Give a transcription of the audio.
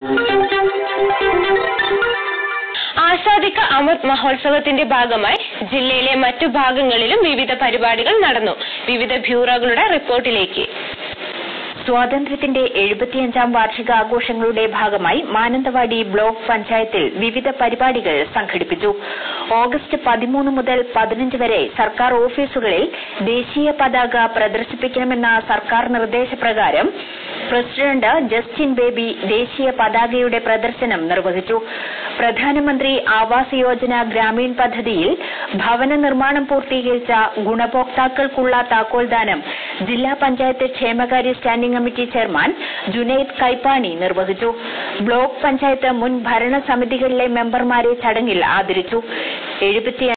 ആസാദിക അമൃത് മഹോത്സവത്തിന്റെ ഭാഗമായി ജില്ലയിലെ മറ്റു ഭാഗങ്ങളിലും വിവിധ പരിപാടികൾ നടന്നു വിവിധ ബ്യൂറോകളുടെ റിപ്പോർട്ടിലേക്ക് സ്വാതന്ത്ര്യത്തിന്റെ എഴുപത്തിയഞ്ചാം വാർഷികാഘോഷങ്ങളുടെ ഭാഗമായി മാനന്തവാടി ബ്ലോക്ക് പഞ്ചായത്തിൽ വിവിധ പരിപാടികൾ സംഘടിപ്പിച്ചു ഓഗസ്റ്റ് പതിമൂന്ന് മുതൽ പതിനഞ്ച് വരെ സർക്കാർ ഓഫീസുകളിൽ ദേശീയ പതാക പ്രദർശിപ്പിക്കണമെന്ന സർക്കാർ നിർദ്ദേശപ്രകാരം പ്രസിഡന്റ് ജസ്റ്റിൻ ബേബി ദേശീയ പതാകയുടെ പ്രദർശനം നിർവഹിച്ചു പ്രധാനമന്ത്രി ആവാസ് യോജന ഗ്രാമീൺ പദ്ധതിയിൽ ഭവന നിർമ്മാണം പൂർത്തീകരിച്ച ഗുണഭോക്താക്കൾക്കുള്ള താക്കോൽദാനം ജില്ലാ പഞ്ചായത്ത് ക്ഷേമകാര്യ standing committee chairman Junaid Kaippani നിർവഹിച്ചു ബ്ലോക്ക് പഞ്ചായത്ത് മുൻ ഭരണസമിതികളിലെ മെമ്പർമാരെ ചടങ്ങിൽ ആദരിച്ചു എഴുപത്തി